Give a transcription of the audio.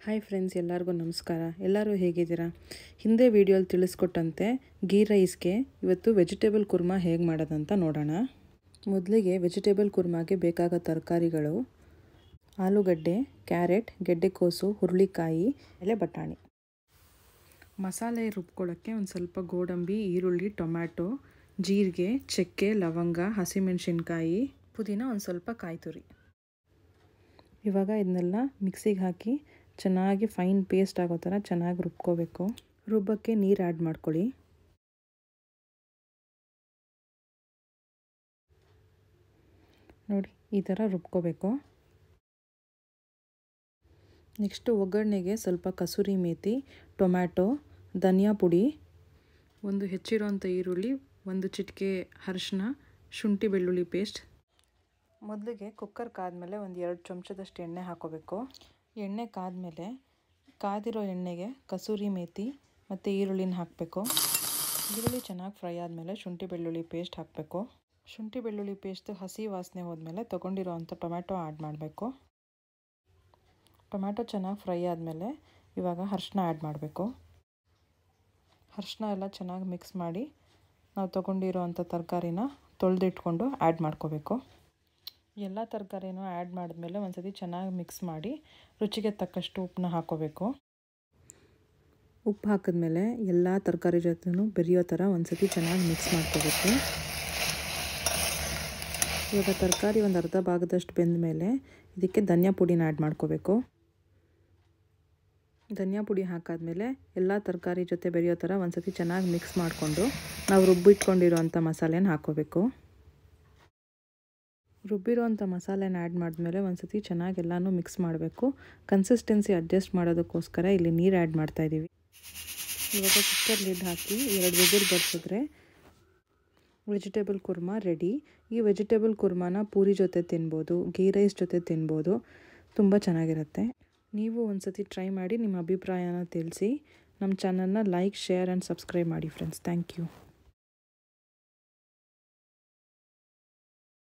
hi friends ಎಲ್ಲರಿಗೂ ನಮಸ್ಕಾರ ಎಲ್ಲರೂ ಹೇಗಿದ್ದೀರಾ ಹಿಂದೆ ವಿಡಿಯೋಲಿ ತಿಳಿಸ್ಕೊಟ್ಟಂತೆ ಗೀ ರೈಸ್ಗೆ ಇವತ್ತು ವೆಜಿಟೇಬಲ್ ಕುರ್ಮಾ ಹೇಗೆ ಮಾಡೋದಂತ ನೋಡೋಣ ಮೊದಲಿಗೆ ವೆಜಿಟೇಬಲ್ ಕುರ್ಮಾಗೆ ಬೇಕಾಗೋ ತರಕಾರಿಗಳು ಆಲೂಗಡ್ಡೆ ಕ್ಯಾರೆಟ್ ಗೆಡ್ಡೆಕೋಸು ಹುರುಳಿಕಾಯಿ ಎಲೆ ಬಟಾಣಿ ಮಸಾಲೆ ರುಬ್ಕೊಳ್ಳೋಕ್ಕೆ ಒಂದು ಸ್ವಲ್ಪ ಗೋಡಂಬಿ ಈರುಳ್ಳಿ ಟೊಮ್ಯಾಟೊ ಜೀರಿಗೆ ಚಕ್ಕೆ ಲವಂಗ ಹಸಿಮೆಣಸಿನ್ಕಾಯಿ ಪುದೀನ ಒಂದು ಸ್ವಲ್ಪ ಕಾಯಿ ತುರಿ ಇವಾಗ ಇದನ್ನೆಲ್ಲ ಮಿಕ್ಸಿಗೆ ಹಾಕಿ ಚೆನ್ನಾಗಿ ಫೈನ್ ಪೇಸ್ಟ್ ಆಗೋ ಥರ ಚೆನ್ನಾಗಿ ರುಬ್ಕೋಬೇಕು ರುಬ್ಬಕ್ಕೆ ನೀರು ಆ್ಯಡ್ ಮಾಡ್ಕೊಳ್ಳಿ ನೋಡಿ ಈ ಥರ ರುಬ್ಕೋಬೇಕು ನೆಕ್ಸ್ಟು ಒಗ್ಗರಣೆಗೆ ಸ್ವಲ್ಪ ಕಸೂರಿ ಮೇಥಿ ಟೊಮ್ಯಾಟೊ ಧನಿಯಾ ಪುಡಿ ಒಂದು ಹೆಚ್ಚಿರೋಂಥ ಈರುಳ್ಳಿ ಒಂದು ಚಿಟಿಕೆ ಅರಿಶಿನ ಶುಂಠಿ ಬೆಳ್ಳುಳ್ಳಿ ಪೇಸ್ಟ್ ಮೊದಲಿಗೆ ಕುಕ್ಕರ್ ಕಾದ್ಮೇಲೆ ಒಂದು ಎರಡು ಚಮಚದಷ್ಟು ಎಣ್ಣೆ ಹಾಕೋಬೇಕು ಎಣ್ಣೆ ಕಾದ್ಮೇಲೆ ಕಾದಿರೋ ಎಣ್ಣೆಗೆ ಕಸೂರಿ ಮೇಥಿ ಮತ್ತು ಈರುಳ್ಳಿನ ಹಾಕಬೇಕು ಈರುಳ್ಳಿ ಚೆನ್ನಾಗಿ ಫ್ರೈ ಆದಮೇಲೆ ಶುಂಠಿ ಬೆಳ್ಳುಳ್ಳಿ ಪೇಸ್ಟ್ ಹಾಕಬೇಕು ಶುಂಠಿ ಬೆಳ್ಳುಳ್ಳಿ ಪೇಸ್ಟ್ ಹಸಿ ವಾಸನೆ ಹೋದ್ಮೇಲೆ ತೊಗೊಂಡಿರೋ ಅಂಥ ಟೊಮ್ಯಾಟೊ ಆ್ಯಡ್ ಮಾಡಬೇಕು ಟೊಮ್ಯಾಟೊ ಚೆನ್ನಾಗಿ ಫ್ರೈ ಆದಮೇಲೆ ಇವಾಗ ಅರ್ಶಿನ ಆ್ಯಡ್ ಮಾಡಬೇಕು ಅರ್ಶಿನ ಎಲ್ಲ ಚೆನ್ನಾಗಿ ಮಿಕ್ಸ್ ಮಾಡಿ ನಾವು ತೊಗೊಂಡಿರೋ ಅಂಥ ತರಕಾರಿನ ತೊಳೆದಿಟ್ಕೊಂಡು ಆ್ಯಡ್ ಮಾಡ್ಕೋಬೇಕು ಎಲ್ಲ ತರಕಾರಿನೂ ಆ್ಯಡ್ ಮಾಡಿದ್ಮೇಲೆ ಒಂದು ಸತಿ ಚೆನ್ನಾಗಿ ಮಿಕ್ಸ್ ಮಾಡಿ ರುಚಿಗೆ ತಕ್ಕಷ್ಟು ಉಪ್ಪನ್ನ ಹಾಕೋಬೇಕು ಉಪ್ಪು ಹಾಕಿದ್ಮೇಲೆ ಎಲ್ಲ ತರಕಾರಿ ಜೊತೆನೂ ಬೆರೆಯೋ ಥರ ಒಂದು ಸತಿ ಚೆನ್ನಾಗಿ ಮಿಕ್ಸ್ ಮಾಡ್ಕೋಬೇಕು ಇವಾಗ ತರಕಾರಿ ಒಂದು ಅರ್ಧ ಭಾಗದಷ್ಟು ಬೆಂದ ಮೇಲೆ ಇದಕ್ಕೆ ಧನಿಯಾ ಪುಡಿನ ಆ್ಯಡ್ ಮಾಡ್ಕೋಬೇಕು ಧನಿಯಾ ಪುಡಿ ಹಾಕಾದ್ಮೇಲೆ ಎಲ್ಲ ತರಕಾರಿ ಜೊತೆ ಬೆರೆಯೋ ಥರ ಒಂದು ಸತಿ ಚೆನ್ನಾಗಿ ಮಿಕ್ಸ್ ಮಾಡಿಕೊಂಡು ನಾವು ರುಬ್ಬಿಟ್ಕೊಂಡಿರೋ ಅಂಥ ಮಸಾಲೆನ ಹಾಕೋಬೇಕು ರುಬ್ಬಿರೋಂಥ ಮಸಾಲೆನ ಆ್ಯಡ್ ಮಾಡಿದ್ಮೇಲೆ ಒಂದು ಸತಿ ಚೆನ್ನಾಗಿ ಎಲ್ಲನೂ ಮಿಕ್ಸ್ ಮಾಡಬೇಕು ಕನ್ಸಿಸ್ಟೆನ್ಸಿ ಅಡ್ಜಸ್ಟ್ ಮಾಡೋದಕ್ಕೋಸ್ಕರ ಇಲ್ಲಿ ನೀರು ಆ್ಯಡ್ ಮಾಡ್ತಾಯಿದ್ದೀವಿ ಇವಾಗ ಕುಕ್ಕರ್ ಲಿಡ್ ಹಾಕಿ ಎರಡು ವಿಸಿಲ್ ಬಡಿಸಿದ್ರೆ ವೆಜಿಟೇಬಲ್ ಕುರ್ಮಾ ರೆಡಿ ಈ ವೆಜಿಟೇಬಲ್ ಕುರ್ಮಾನ ಪೂರಿ ಜೊತೆ ತಿನ್ಬೋದು ಗೀ ರೈಸ್ ಜೊತೆ ತಿನ್ಬೋದು ತುಂಬ ಚೆನ್ನಾಗಿರುತ್ತೆ ನೀವು ಒಂದು ಸತಿ ಟ್ರೈ ಮಾಡಿ ನಿಮ್ಮ ಅಭಿಪ್ರಾಯನ ತಿಳಿಸಿ ನಮ್ಮ ಚಾನಲ್ನ ಲೈಕ್ ಶೇರ್ ಆ್ಯಂಡ್ ಸಬ್ಸ್ಕ್ರೈಬ್ ಮಾಡಿ ಫ್ರೆಂಡ್ಸ್ ಥ್ಯಾಂಕ್ ಯು